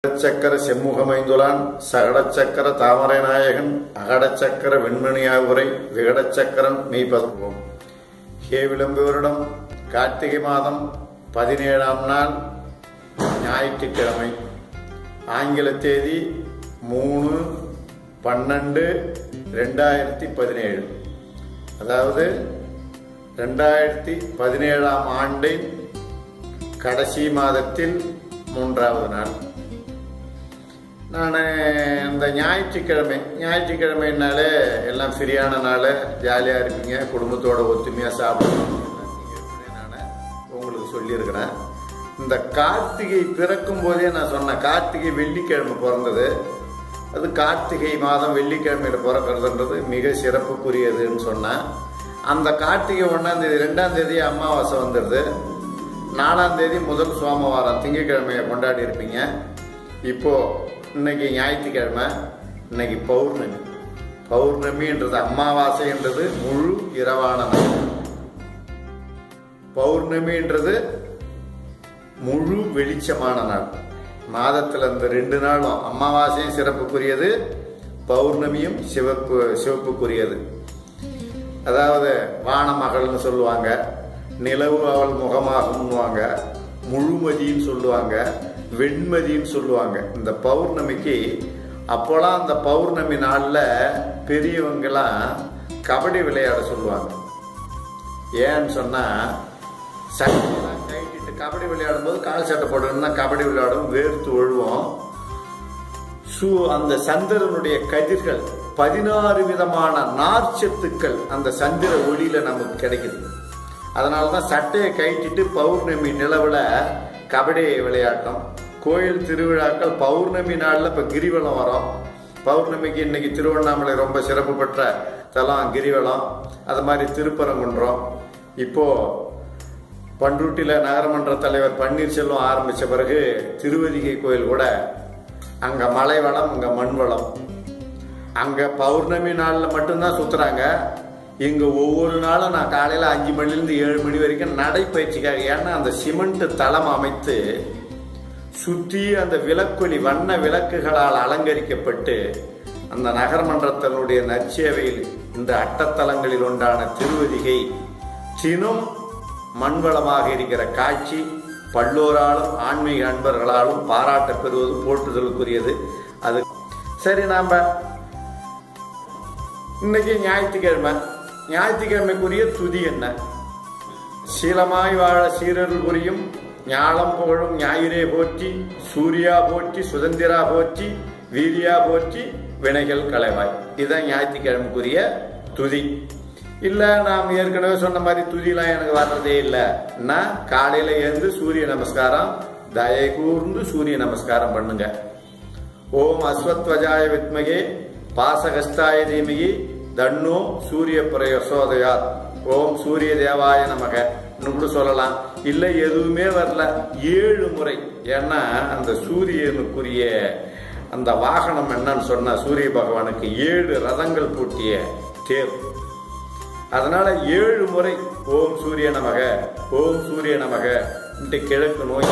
சக்கர செம்முகமைந்துலான் சகடச்சக்கர தாமரை நாயகன் அகடச்சக்கர வெண்மணியாவுரை விகடச்சக்கரன் மெய்ப்பதற்கும் ஹே விளம்புவரிடம் கார்த்திகை மாதம் பதினேழாம் நாள் ஞாயிற்றுக்கிழமை ஆங்கில தேதி மூணு பன்னெண்டு ரெண்டாயிரத்தி பதினேழு அதாவது ரெண்டாயிரத்தி பதினேழாம் ஆண்டின் கடைசி மாதத்தில் மூன்றாவது நாள் நான் இந்த ஞாயிற்றுக்கிழமை ஞாயிற்றுக்கிழமைனாலே எல்லாம் ஃப்ரீயான நாள் ஜாலியாக இருப்பீங்க குடும்பத்தோட ஒத்துமையாக சாப்பிடணும் நான் உங்களுக்கு சொல்லியிருக்கிறேன் இந்த கார்த்திகை பிறக்கும் போதே நான் சொன்னேன் கார்த்திகை வெள்ளிக்கிழமை பிறந்தது அது கார்த்திகை மாதம் வெள்ளிக்கிழமையில் பிறக்கிறதுன்றது மிக சிறப்புக்குரியதுன்னு சொன்னேன் அந்த கார்த்திகை ஒன்றாம் தேதி ரெண்டாம் தேதி அமாவாசை வந்துடுது நாலாம் தேதி முதல் சோமவாரம் திங்கக்கிழமையை கொண்டாடி இருப்பீங்க இப்போ இன்னைக்கு ஞாயிற்றுக்கிழமை இன்னைக்கு பௌர்ணமி பௌர்ணமின்றது அமாவாசைன்றது முழு இரவான நாள் பௌர்ணமின்றது முழு வெளிச்சமான நாள் மாதத்தில் இந்த ரெண்டு நாளும் அமாவாசையும் சிறப்புக்குரியது பௌர்ணமியும் சிவப்பு சிவப்புக்குரியது அதாவது வானமகள்னு சொல்லுவாங்க நிலவு அவள் முகமாகும்னுவாங்க முழுமதின்னு சொல்லுவாங்க வெண்மதின்னு சொல்லுவாங்க இந்த பௌர்ணமிக்கு அப்போலாம் அந்த பௌர்ணமி நாளில் பெரியவங்கெல்லாம் கபடி விளையாட சொல்லுவாங்க ஏன்னு சொன்னால் சட்டையெல்லாம் கைட்டிட்டு கபடி விளையாடும் போது கால் சட்டை போடணும்னா கபடி விளையாடும் வேர்த்து ஒழுவோம் சூ அந்த சந்திரனுடைய கதிர்கள் பதினாறு விதமான நார்ச்சத்துக்கள் அந்த சந்திர ஒளியில நமக்கு கிடைக்குது அதனால தான் சட்டையை கைட்டிட்டு பௌர்ணமி நிலவுல கபடி விளையாட்டம் கோயில் திருவிழாக்கள் பௌர்ணமி நாளில் இப்போ கிரிவலம் வரும் பௌர்ணமிக்கு இன்னைக்கு திருவண்ணாமலை ரொம்ப சிறப்பு பெற்ற தலம் கிரிவலம் அது மாதிரி திருப்பரங்குன்றம் இப்போ பண்ருட்டியில் நகரமன்ற தலைவர் பன்னீர்செல்வம் ஆரம்பித்த பிறகு திருவதிகை கோயில் கூட அங்கே மலை வளம் இங்கே மண் வளம் அங்கே பௌர்ணமி நாளில் மட்டும்தான் சுற்றுறாங்க இங்கே ஒவ்வொரு நாளும் நான் காலையில் அஞ்சு மணிலேருந்து ஏழு மணி வரைக்கும் நடைப்பயிற்சிக்காக ஏன்னா அந்த சிமெண்ட் தளம் அமைத்து சுற்றி அந்த விளக்கொலி வண்ண விளக்குகளால் அலங்கரிக்கப்பட்டு அந்த நகர்மன்றத்தினுடைய நற்சேவையில் இந்த அட்டத்தலங்களில் உண்டான திருவதிகை தினம் மண்வளமாக இருக்கிற காட்சி பல்லோராலும் ஆன்மீக அன்பர்களாலும் பாராட்ட பெறுவது போற்றுதலுக்குரியது அது சரி நாம் இன்னைக்கு ஞாயிற்றுக்கிழமை ஞாயிற்றுக்கிழமைக்குரிய துதி என்ன சீலமாய் வாழ சீரர்கள் புரியும் ஞாலம் புகழும் ஞாயிறே போற்றி சூர்யா போற்றி சுதந்திரா போற்றி வீரியா போற்றி வினைகள் களைவாய் இதுதான் ஞாயிற்றுக்கிழமைக்குரிய துதி இல்லை நாம் ஏற்கனவே சொன்ன மாதிரி துதிலாம் எனக்கு வர்றதே இல்லை நான் காலையில் எழுந்து சூரிய நமஸ்காரம் தயை கூர்ந்து சூரிய நமஸ்காரம் பண்ணுங்க ஓம் அஸ்வத்வஜாய வித்மகே பாசகஸ்தாய தீமகி தன்னோ சூரிய பிரயோசோதயாத் ஓம் சூரிய தேவாய நமக கூட சொல்லலாம் இல்லை எதுவுமே வரல ஏழு முறை ஏன்னா அந்த சூரியனுக்குரிய அந்த வாகனம் என்னன்னு சொன்னா சூரிய பகவானுக்கு ஏழு ரதங்கள் பூட்டிய தேர் அதனால ஏழு முறை ஓம் சூரிய நமக ஓம் சூரிய நமக கிழக்கு நோய்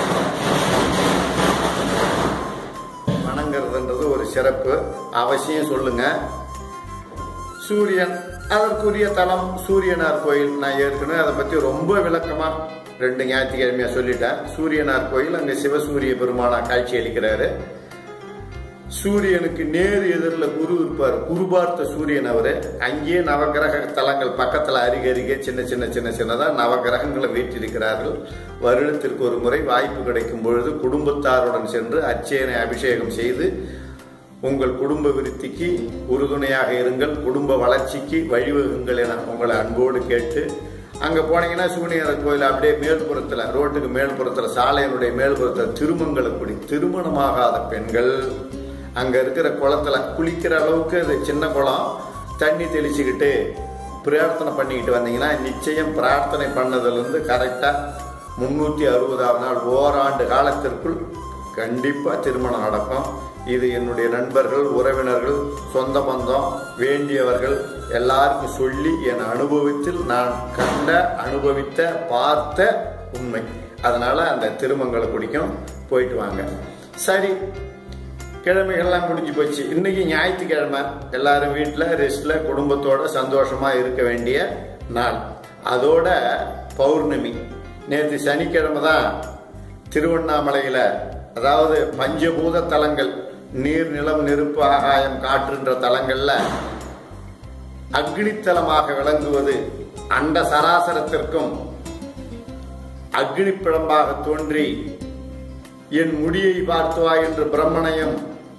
வணங்குறதுன்றது ஒரு சிறப்பு அவசியம் சொல்லுங்க சூரியன் அதற்குரிய தலம் சூரியனார் கோயில் நான் ஏற்கனவே அதை பற்றி ரொம்ப விளக்கமாக ரெண்டு ஞாயிற்றுக்கிழமையா சொல்லிட்டேன் சூரியனார் கோயில் அங்கே சிவசூரிய பெருமானா காட்சி அளிக்கிறாரு சூரியனுக்கு நேர் எதிரில் குரு இருப்பார் குருபார்த்த சூரியன் அவர் அங்கேயே நவகிரக தலங்கள் பக்கத்தில் அருகே அருகே சின்ன சின்ன சின்ன சின்னதாக நவகிரகங்களை வீற்றிருக்கிறார்கள் வருடத்திற்கு ஒரு முறை வாய்ப்பு கிடைக்கும் பொழுது குடும்பத்தாருடன் சென்று அச்சயனை அபிஷேகம் செய்து உங்கள் குடும்ப விருத்திக்கு உறுதுணையாக இருங்கள் குடும்ப வளர்ச்சிக்கு வழிவகுங்கள் என உங்களை அன்போடு கேட்டு அங்கே போனீங்கன்னா சூனியர் கோயில் அப்படியே மேல்புறத்தில் ரோட்டுக்கு மேல்புறத்தில் சாலையினுடைய மேல்புறத்தில் திருமங்கலக்குடி திருமணமாகாத பெண்கள் அங்கே இருக்கிற குளத்துல குளிக்கிற அளவுக்கு அது சின்ன குளம் தண்ணி தெளிச்சுக்கிட்டு பிரார்த்தனை பண்ணிக்கிட்டு வந்தீங்கன்னா நிச்சயம் பிரார்த்தனை பண்ணதுலேருந்து கரெக்டாக முந்நூற்றி அறுபதாவது நாள் ஓராண்டு காலத்திற்குள் கண்டிப்பாக திருமணம் நடக்கும் இது என்னுடைய நண்பர்கள் உறவினர்கள் சொந்த பந்தம் வேண்டியவர்கள் எல்லாருக்கும் சொல்லி என் அனுபவத்தில் நான் கண்ட அனுபவித்த பார்த்த உண்மை அதனால அந்த திருமங்கல குடிக்கும் போயிட்டு வாங்க சரி கிழமைகள்லாம் முடிஞ்சு போச்சு இன்னைக்கு ஞாயிற்றுக்கிழமை எல்லாரும் வீட்டில் ரெஸ்ட்ல குடும்பத்தோட சந்தோஷமா இருக்க வேண்டிய நாள் அதோட பௌர்ணமி நேற்று சனிக்கிழமை தான் திருவண்ணாமலையில அதாவது பஞ்சபூத தலங்கள் நீர் நிலம் நெருப்பு ஆகாயம் காற்றுன்ற தலங்கள்ல அக்னித்தலமாக விளங்குவது அண்ட சராசரத்திற்கும் அக்னி பிழம்பாக தோன்றி என் முடியை பார்த்துவா என்று பிரம்மனையும்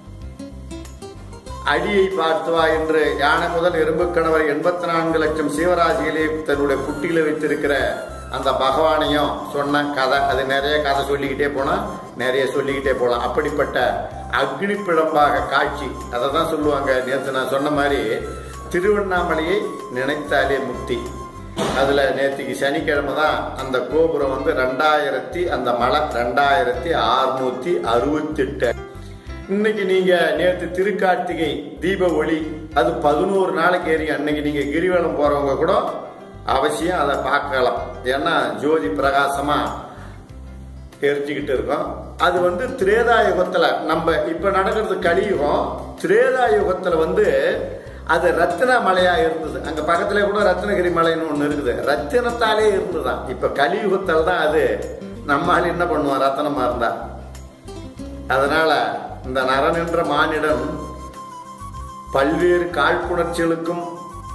அடியை பார்த்துவா என்று யானை முதல் எறும்புக்கணவர் எண்பத்தி நான்கு லட்சம் சிவராசிகளே தன்னுடைய குட்டியில வைத்திருக்கிற அந்த பகவானையும் சொன்ன கதை அது நிறைய கதை சொல்லிக்கிட்டே போனா நிறைய சொல்லிக்கிட்டே போகலாம் அப்படிப்பட்ட அக்னி பிழம்பாக காட்சி அதை தான் சொல்லுவாங்க நேற்று நான் சொன்ன மாதிரி திருவண்ணாமலையை நினைத்தாலே முக்தி அதுல நேற்றுக்கு சனிக்கிழமை தான் அந்த கோபுரம் வந்து ரெண்டாயிரத்தி அந்த மலை ரெண்டாயிரத்தி அறுநூத்தி அறுபத்தெட்டு இன்னைக்கு நீங்க நேற்று திருக்கார்த்திகை தீப ஒளி அது பதினோரு நாளைக்கு ஏறி அன்னைக்கு நீங்க கிரிவலம் போறவங்க கூட அவசியம் அதை பார்க்கலாம் ஏன்னா ஜோதி பிரகாசமா எரிச்சுக்கிட்டு இருக்கோம் அது வந்து திரேதா யுகத்துல நம்ம இப்ப நடக்கிறது கலியுகம் திரேதா யுகத்துல வந்து அது ரத்தின மலையா இருந்தது அங்க பக்கத்துல கூட ரத்னகிரி மலைன்னு ஒண்ணு இருக்குது ரத்தினத்தாலே இருந்துதான் இப்ப கலியுகத்தில் தான் அது நம்மால் என்ன பண்ணுவோம் ரத்தனமா இருந்தா அதனால இந்த நரன் என்ற மானிடன் பல்வேறு காழ்ப்புணர்ச்சிகளுக்கும்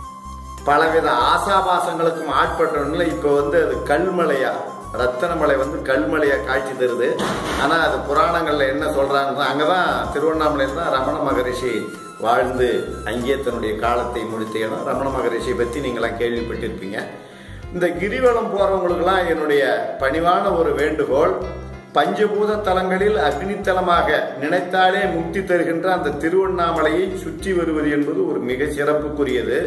பலவித ஆசாபாசங்களுக்கும் ஆட்பட்டவன்ல இப்ப வந்து அது கல்மலையா ரத்தனமலை வந்து கல்மலையா காட்சி தருது ஆனா அது புராணங்கள்ல என்ன சொல்றாங்க அங்கதான் திருவண்ணாமலையில் தான் ரமண மகரிஷி வாழ்ந்து அங்கே தன்னுடைய காலத்தை முடித்த இடம் ரமண மகரிஷியை பத்தி நீங்களாம் கேள்விப்பட்டிருப்பீங்க இந்த கிரிவலம் போறவங்களுக்கெல்லாம் என்னுடைய பணிவான ஒரு வேண்டுகோள் பஞ்சபூத தலங்களில் அக்னித்தலமாக நினைத்தாலே முக்தி தருகின்ற அந்த திருவண்ணாமலையை சுற்றி வருவது என்பது ஒரு மிக சிறப்புக்குரியது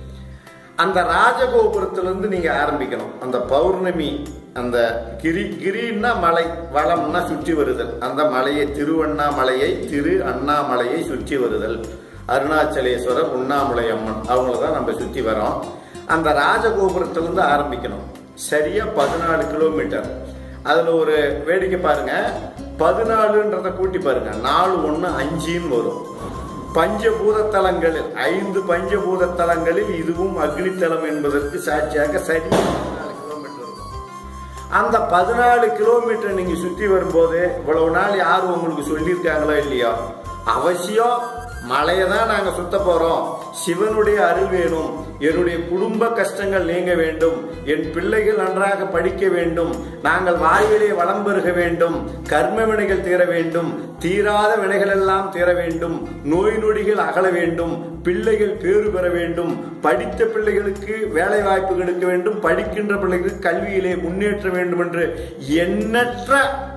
அந்த ராஜகோபுரத்திலிருந்து நீங்க ஆரம்பிக்கணும் அந்த பௌர்ணமி அந்த கிரி கிரின்னா மலை வளம்னா சுற்றி வருதல் அந்த மலையை திருவண்ணாமலையை திரு அண்ணாமலையை சுற்றி வருதல் அருணாச்சலேஸ்வரர் உண்ணாமலை அம்மன் அவங்கள தான் நம்ம சுற்றி வரோம் அந்த ராஜகோபுரத்திலிருந்து ஆரம்பிக்கணும் சரியா பதினாலு கிலோமீட்டர் அதுல ஒரு வேடிக்கை பாருங்க பதினாலுன்றத கூட்டி பாருங்க நாலு ஒன்று அஞ்சுன்னு வரும் பஞ்சபூத தலங்களில் ஐந்து பஞ்சபூத தலங்களில் இதுவும் அக்னித்தலம் என்பதற்கு சாட்சியாக சரி பதினாலு கிலோமீட்டர் இருக்கும் அந்த பதினாலு கிலோமீட்டர் நீங்க சுத்தி வரும்போது இவ்வளவு நாள் யாரும் உங்களுக்கு சொல்லியிருக்காங்களோ இல்லையோ அவசியம் மலையை தான் நாங்க சுத்த போறோம் சிவனுடைய அருள் வேணும் என்னுடைய குடும்ப கஷ்டங்கள் நீங்க வேண்டும் என் பிள்ளைகள் நன்றாக படிக்க வேண்டும் நாங்கள் வாழ்விலே வளம் பெருக வேண்டும் கர்ம வினைகள் தீர வேண்டும் தீராத வினைகள் எல்லாம் தீர வேண்டும் நோய் நொடிகள் அகல வேண்டும் பிள்ளைகள் பேறு பெற வேண்டும் படித்த பிள்ளைகளுக்கு வேலை வாய்ப்பு கிடைக்க வேண்டும் படிக்கின்ற பிள்ளைகளுக்கு கல்வியிலே முன்னேற்ற வேண்டும் என்று எண்ணற்ற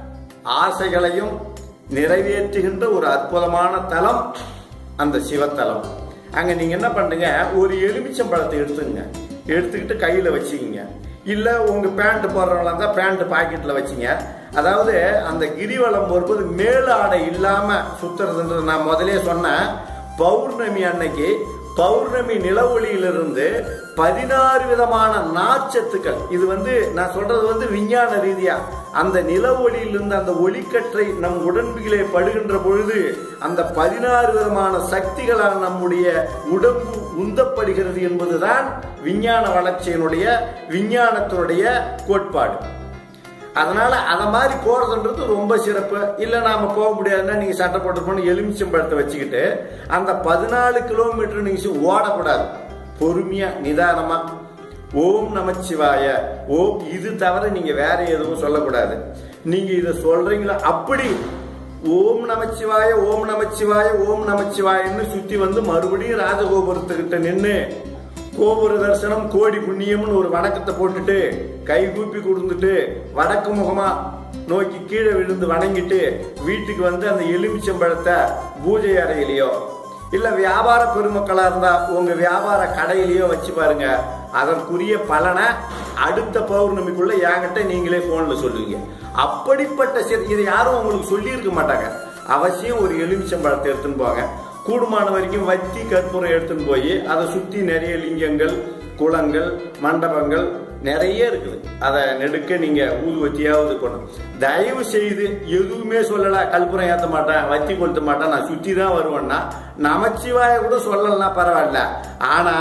ஆசைகளையும் நிறைவேற்றுகின்ற ஒரு அற்புதமான தலம் அந்த சிவத்தலம் அங்க நீங்க என்ன பண்றீங்க ஒரு எலுமிச்சம் பழத்தை எடுத்துங்க எடுத்துக்கிட்டு கையில வச்சுக்கிங்க இல்ல உங்க பேண்ட் போடுறவங்களா இருந்தா பேண்ட் பாக்கெட்ல வச்சுங்க அதாவது அந்த கிரிவலம் வரும்போது மேல் ஆடை இல்லாம சுத்துறதுன்றது நான் முதலே சொன்னேன் பௌர்ணமி அன்னைக்கு பௌர்ணமி நிலவொளியிலிருந்து பதினாறு விதமான நாச்சத்துக்கள் இது வந்து நான் சொல்றது வந்து விஞ்ஞான ரீதியா அந்த நில ஒளியிலிருந்து அந்த ஒளிக்கற்றை நம் உடம்பிலே படுகின்ற பொழுது அந்த பதினாறு விதமான சக்திகளால் நம்முடைய உடம்பு உந்தப்படுகிறது என்பதுதான் விஞ்ஞான வளர்ச்சியினுடைய விஞ்ஞானத்தினுடைய கோட்பாடு அதனால அதை மாதிரி போறதுன்றது ரொம்ப சிறப்பு இல்ல நாம போக முடியாதுன்னா நீங்க சட்டை போட்டு போன எலுமிச்சம்பழத்தை வச்சுக்கிட்டு அந்த பதினாலு கிலோமீட்டர் நீங்க ஓடக்கூடாது பொறுமையா நிதானமா ஓம் நமச்சிவாய ஓம் இது தவிர நீங்க வேற எதுவும் சொல்லக்கூடாது நீங்க இதை சொல்றீங்களா அப்படி ஓம் நமச்சிவாய ஓம் நமச்சிவாய ஓம் நமச்சிவாயன்னு சுத்தி வந்து மறுபடியும் ராஜகோபுரத்துக்கிட்ட நின்று கோபுர தரிசனம் கோடி புண்ணியம்னு ஒரு வணக்கத்தை போட்டுட்டு கை கூப்பி கொடுத்துட்டு வடக்கு முகமா நோக்கி கீழே விழுந்து வணங்கிட்டு வீட்டுக்கு வந்து அந்த எலுமிச்சம்பழத்தை பூஜை அறையிலையோ இல்ல வியாபார பெருமக்களா இருந்தா உங்க வியாபார கடையிலயோ வச்சு பாருங்க அதற்குரிய பலனை அடுத்த பௌர்ணமிக்குள்ள என்கிட்ட நீங்களே போன்ல சொல்லுவீங்க அப்படிப்பட்ட சிற- இதை யாரும் உங்களுக்கு சொல்லி இருக்க மாட்டாங்க அவசியம் ஒரு எலுமிச்சம்பழத்தை எடுத்துன்னு போங்க கூடுமான வரைக்கும் வத்தி கற்பூரம் எடுத்துன்னு போய் அதை சுத்தி நிறைய லிங்கங்கள் குளங்கள் மண்டபங்கள் நிறைய இருக்குது அதை நெடுக்க நீங்க ஊதுவத்தியாவது கொண்டு தயவு செய்து எதுவுமே சொல்லல கல்புரம் ஏத்த மாட்டேன் வத்தி கொளுத்த மாட்டேன் நான் சுத்தி தான் வருவேன்னா நமச்சிவாய கூட சொல்லலாம் பரவாயில்ல ஆனா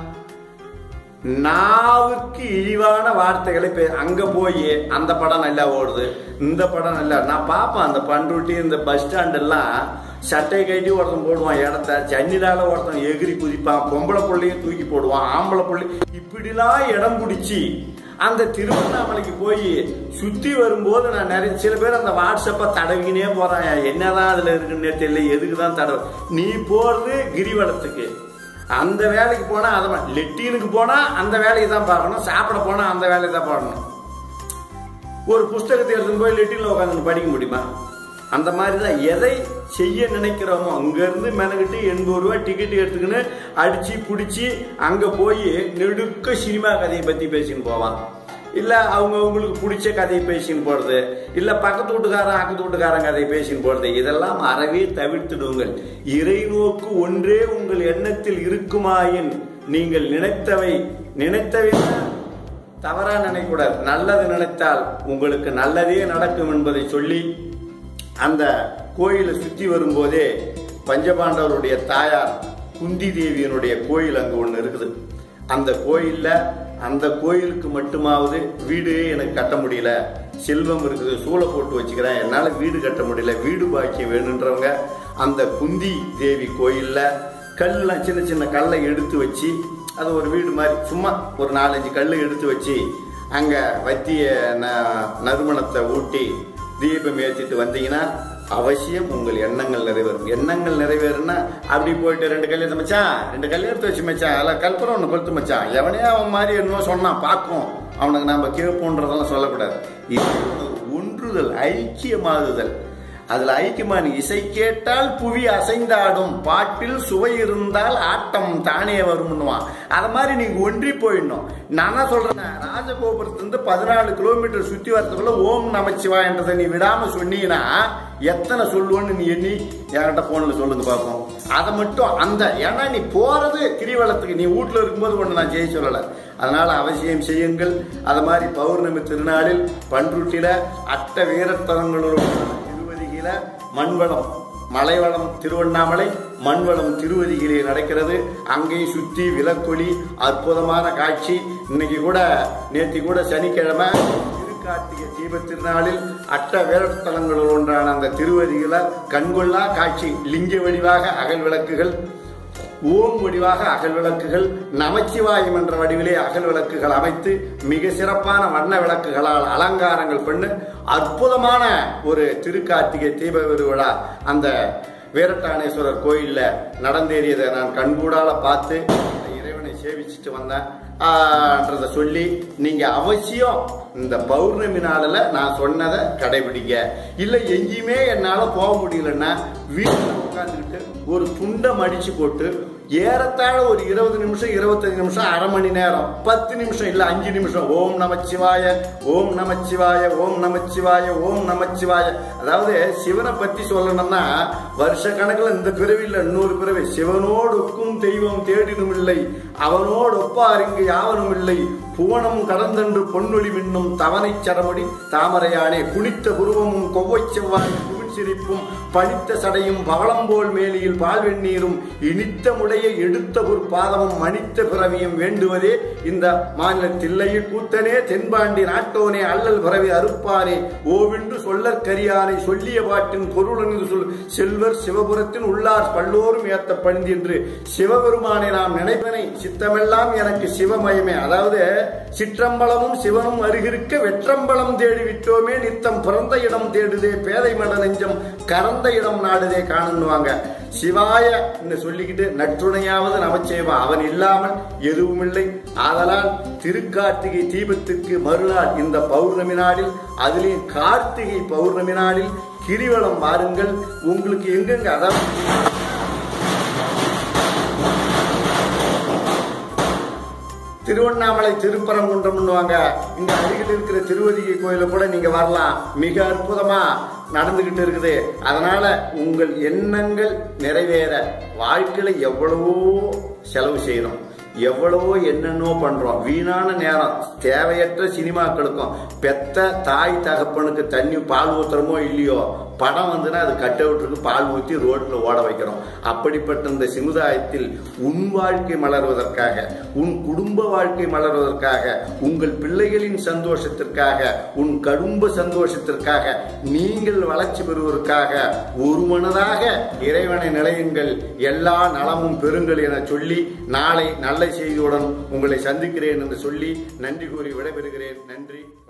நாவுக்கு இழிவான வார்த்தைகளை பே அங்க போய் அந்த படம் நல்லா ஓடுது இந்த படம் நல்லா நான் பார்ப்பேன் அந்த பண்ருட்டி இந்த பஸ் ஸ்டாண்ட் எல்லாம் சட்டை கட்டி ஒருத்தன் போடுவான் இடத்த ஜன்னிலால ஒருத்தன் எகிரி குதிப்பான் பொம்பளை பிள்ளையும் தூக்கி போடுவான் ஆம்பளை பிள்ளை இப்படிலாம் இடம் பிடிச்சி அந்த திருவண்ணாமலைக்கு போய் சுத்தி வரும்போது நான் நிறைய சில பேர் அந்த வாட்ஸ்அப்பை தடவிக்கினே போறான் என்னதான் அதுல இருக்குன்னே தெரியல எதுக்கு தான் தடவு நீ போறது கிரிவலத்துக்கு அந்த வேலைக்கு போனா அதை மா- லெட்டினுக்கு போனா அந்த வேலையை தான் பார்க்கணும் சாப்பிட போனா அந்த வேலையை தான் பார்க்கணும் ஒரு புஸ்தகத்தை எடுத்துன்னு போய் லெட்டின்ல உட்காந்து படிக்க முடியுமா அந்த மாதிரி தான் எதை செய்ய நினைக்கிறோமோ அங்கேருந்து மெனக்கிட்டு எண்பது ரூபா டிக்கெட் எடுத்துக்கின்னு அடிச்சு பிடிச்சி அங்கே போய் நெடுக்க சினிமா கதையை பற்றி பேசின்னு போவான் இல்லை அவங்க அவங்களுக்கு பிடிச்ச கதையை பேசின்னு போகிறது இல்லை பக்கத்து வீட்டுக்காரன் அக்கத்து வீட்டுக்காரன் கதையை பேசின்னு போகிறது இதெல்லாம் அறவே தவிர்த்திடுங்கள் இறைநோக்கு ஒன்றே உங்கள் எண்ணத்தில் இருக்குமாயின் நீங்கள் நினைத்தவை நினைத்தவை தவறா நினைக்கூடாது நல்லது நினைத்தால் உங்களுக்கு நல்லதே நடக்கும் என்பதை சொல்லி அந்த கோயிலை சுத்தி வரும்போதே பஞ்சபாண்டவருடைய தாயார் குந்தி தேவியினுடைய கோயில் அங்க ஒண்ணு இருக்குது அந்த கோயில்ல அந்த கோயிலுக்கு மட்டுமாவது வீடு எனக்கு கட்ட முடியல செல்வம் இருக்குது சூளை போட்டு வச்சுக்கிறேன் என்னால வீடு கட்ட முடியல வீடு பாக்கியம் வேணுன்றவங்க அந்த குந்தி தேவி கோயில்ல கல்லாம் சின்ன சின்ன கல்லை எடுத்து வச்சு அது ஒரு வீடு மாதிரி சும்மா ஒரு நாலஞ்சு கல் எடுத்து வச்சு அங்க வத்திய ந- நறுமணத்தை ஊட்டி தீபம் ஏற்றிட்டு வந்தீங்கன்னா அவசியம் உங்கள் எண்ணங்கள் நிறைவேறும் எண்ணங்கள் நிறைவேறுனா அப்படி போயிட்டு ரெண்டு கல் எடுத்து மச்சான் ரெண்டு கல் எடுத்து வச்சு மச்சான் அதில் கல்புரம் ஒன்று கொளுத்து மச்சான் எவனே அவன் மாதிரி என்னமோ சொன்னான் பார்க்கும் அவனுக்கு நாம கேட்போன்றதெல்லாம் சொல்லக்கூடாது இது ஒரு ஒன்றுதல் ஐக்கியமாகுதல் அதுல ஐக்கியமான இசை கேட்டால் புவி அசைந்தாடும் பாட்டில் சுவை இருந்தால் ஆட்டம் தானே வரும்னுவான் அத மாதிரி நீங்க ஒன்றி போயிடணும் நான் தான் சொல்றேன் ராஜகோபுரத்திலிருந்து பதினாலு கிலோமீட்டர் சுத்தி வரதுக்குள்ள ஓம் நமச்சிவாயன்றதை நீ விடாம சொன்னீங்கன்னா எத்தனை சொல்லுவோன்னு நீ எண்ணி என்கிட்ட போன்ல சொல்லுங்க பார்ப்போம் அதை மட்டும் அந்த ஏன்னா நீ போறது கிரிவலத்துக்கு நீ வீட்டுல இருக்கும்போது ஒண்ணு நான் செய்ய சொல்லல அதனால அவசியம் செய்யுங்கள் அது மாதிரி பௌர்ணமி திருநாளில் பன்ருட்டில அட்ட வீரத்தலங்களோட திருவதிகில மண்வளம் மலைவளம் திருவண்ணாமலை மண்வளம் திருவதிகிலே நடக்கிறது அங்கேயும் சுத்தி விலக்கொலி அற்புதமான காட்சி இன்னைக்கு கூட நேத்தி கூட சனிக்கிழமை திருக்கார்த்திகை தீப திருநாளில் அட்ட வேரத்தலங்களில் ஒன்றான அந்த திருவதிகில கண்கொள்ளா காட்சி லிங்க வடிவாக அகல் விளக்குகள் ஓம் வடிவாக அகல் விளக்குகள் நமச்சிவாயம் என்ற வடிவிலே அகல் விளக்குகள் அமைத்து மிக சிறப்பான வண்ண விளக்குகளால் அலங்காரங்கள் பண்ணு அற்புதமான ஒரு திருக்கார்த்திகை தீப விழா அந்த வீரட்டானேஸ்வரர் கோயில்ல நடந்தேறியதை நான் கண்கூடால பார்த்து அந்த இறைவனை சேவிச்சுட்டு வந்தேன் ஆன்றத சொல்லி நீங்க அவசியம் இந்த பௌர்ணமி நாளில் நான் சொன்னதை கடைபிடிங்க இல்ல எங்கேயுமே என்னால போக முடியலன்னா வீட்டில் உட்காந்துக்கிட்டு ஒரு துண்டை மடிச்சு போட்டு ஏறத்தாழ ஒரு இருபது நிமிஷம் இருபத்தஞ்சு நிமிஷம் அரை மணி நேரம் பத்து நிமிஷம் இல்ல அஞ்சு நிமிஷம் ஓம் நமச்சிவாய ஓம் நமச்சிவாய ஓம் நமச்சிவாய ஓம் நமச்சிவாய அதாவது சிவனை பத்தி சொல்லணும்னா வருஷ கணக்குல இந்த பிறவியில் இன்னொரு பிறவி சிவனோடு ஒக்கும் தெய்வம் தேடினும் இல்லை அவனோடு ஒப்பார் இங்கு யாவனும் இல்லை புவனம் கடந்தென்று பொன்னொழி மின்னும் தவணைச் சரமொழி தாமரையானே குனித்த புருவமும் கொவ்வைச் செவ்வாய் சிரிப்பும் பனித்த சடையும் பவளம்போல் மேலியில் பால் வெந்நீரும் இனித்த முடைய எடுத்த பொற்பாதமும் மணித்த பிறவியும் வேண்டுவதே இந்த மாநிலத்தில்லையே கூத்தனே தென்பாண்டி நாட்டோனே அல்லல் பிறவி அறுப்பானே ஓவென்று சொல்லற் கரியானை சொல்லிய பாட்டின் பொருள் என்று சொல் செல்வர் சிவபுரத்தின் உள்ளார் பல்லோரும் ஏத்த பணிந்து என்று சிவபெருமானை நாம் நினைப்பனை சித்தமெல்லாம் எனக்கு சிவமயமே அதாவது சிற்றம்பலமும் சிவனும் அருகிருக்க வெற்றம்பலம் தேடி விட்டோமே நித்தம் பிறந்த இடம் தேடுதே பேதை மட நெஞ்சம் கறந்த இடம் நாடுதே காணுவாங்க சிவாய சொல்லிக்கிட்டு நற்றுணையாவது நமச்சேவா அவன் இல்லாமல் எதுவும் இல்லை ஆதலால் திருக்கார்த்திகை தீபத்துக்கு மறுநாள் இந்த பௌர்ணமி நாளில் அதிலேயும் கார்த்திகை பௌர்ணமி நாளில் கிரிவலம் வாருங்கள் உங்களுக்கு எங்கெங்க அதாவது திருவண்ணாமலை திருப்பரங்குன்றம்னுவாங்க இங்க அருகில் இருக்கிற திருவதிகை கோயில கூட நீங்க வரலாம் மிக அற்புதமா நடந்துகிட்டு இருக்குது அதனால உங்கள் எண்ணங்கள் நிறைவேற வாழ்க்கையில எவ்வளவோ செலவு செய்யணும் எவ்வளவோ என்னென்னோ பண்றோம் வீணான நேரம் தேவையற்ற சினிமாக்களுக்கும் பெத்த தாய் தகப்பனுக்கு தண்ணி பால் ஊத்துறமோ இல்லையோ படம் வந்துன்னா அது கட் அவுட்டுக்கு பால் ஊற்றி ரோட்ல ஓட வைக்கிறோம் அப்படிப்பட்ட இந்த சமுதாயத்தில் உன் வாழ்க்கை மலர்வதற்காக உன் குடும்ப வாழ்க்கை மலர்வதற்காக உங்கள் பிள்ளைகளின் சந்தோஷத்திற்காக உன் குடும்ப சந்தோஷத்திற்காக நீங்கள் வளர்ச்சி பெறுவதற்காக ஒரு மனதாக இறைவனை நிலையுங்கள் எல்லா நலமும் பெறுங்கள் என சொல்லி நாளை நல்ல செய்தியுடன் உங்களை சந்திக்கிறேன் என்று சொல்லி நன்றி கூறி விடைபெறுகிறேன் நன்றி